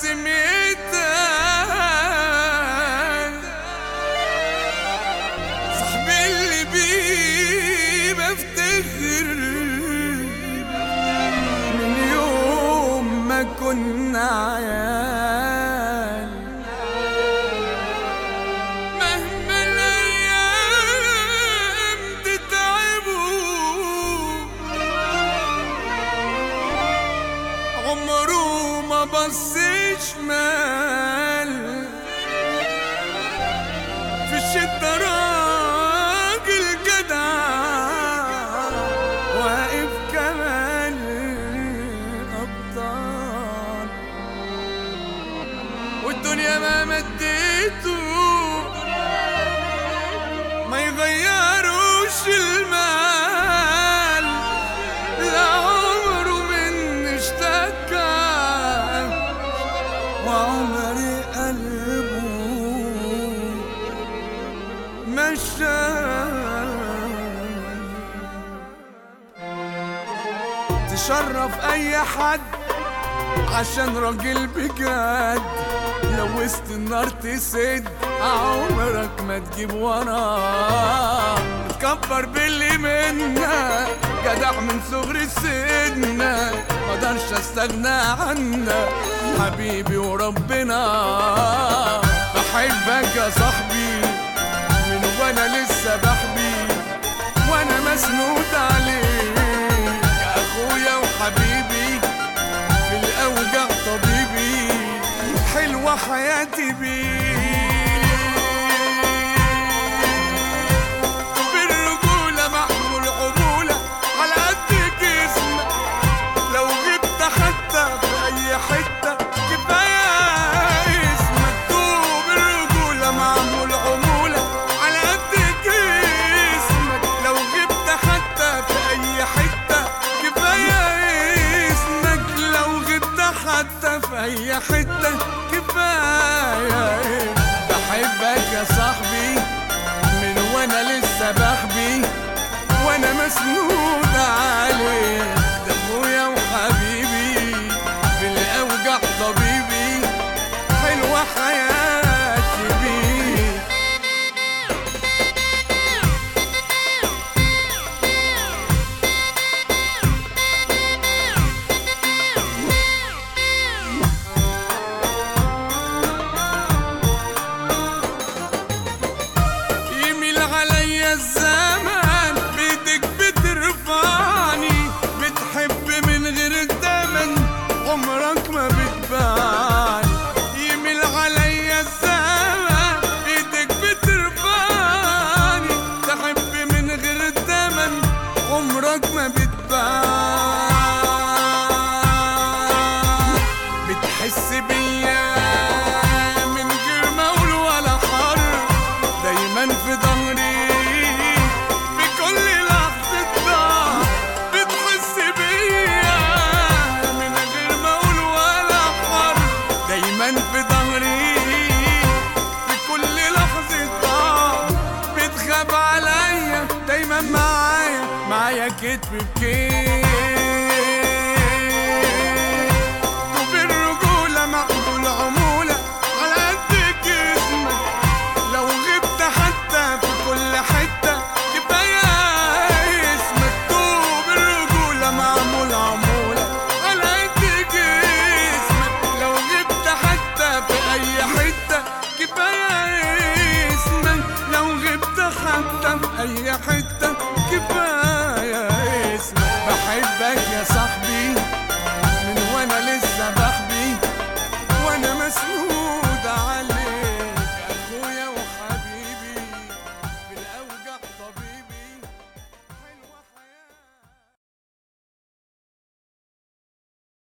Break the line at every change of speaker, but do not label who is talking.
بذمتك صاحبي اللي بيه بفتخر من يوم ما كنا عيال مهما الايام تتعبوا عمره ما بص شمال في الشدة راجل جدع واقف كمان أبطال والدنيا ما مديته ما يغيروش المال لا عمره من اشتكى وعمري قلبه مشى تشرف اي حد عشان راجل بجد لو وسط النار تسد عمرك ما تجيب وراه تكبر باللي منا جدع من صغر سننا مقدرش استغنى عنك حبيبي وربنا بحبك يا صاحبي من وانا لسه بحبي وانا مسنود عليك يا اخويا وحبيبي في الاوجع طبيبي حلوه حياتي بيك بالرجوله محمول عموله على قد جسمك لو جبت حتى في اي حته كفايه اسمك دوب الرجوله معمول عموله على قد جسمك لو جبت حتى في اي حته كفايه اسمك لو جبت حتى في اي حته كفايه بحبك يا صاحبي من وانا لسه بحبي وانا مسنود عليك ده اخويا وحبيبي في الاوجع طبيبي حلوه حياتي بيك يميل عليا الزمان بيدك بترفعني بتحب من غير التمن عمرك ما بتبان يميل عليا الزمان بيدك بترفعني تحب من غير التمن عمرك ما بتبان بتحس بيا من غير ما اقول ولا حرف دايما في ظهري في كل لحظة ضعف بتحس بيا من غير ما اقول ولا حرف دايما في ظهري في كل لحظة ضعف بتخاف عليا دايما معايا معايا كتف بكتف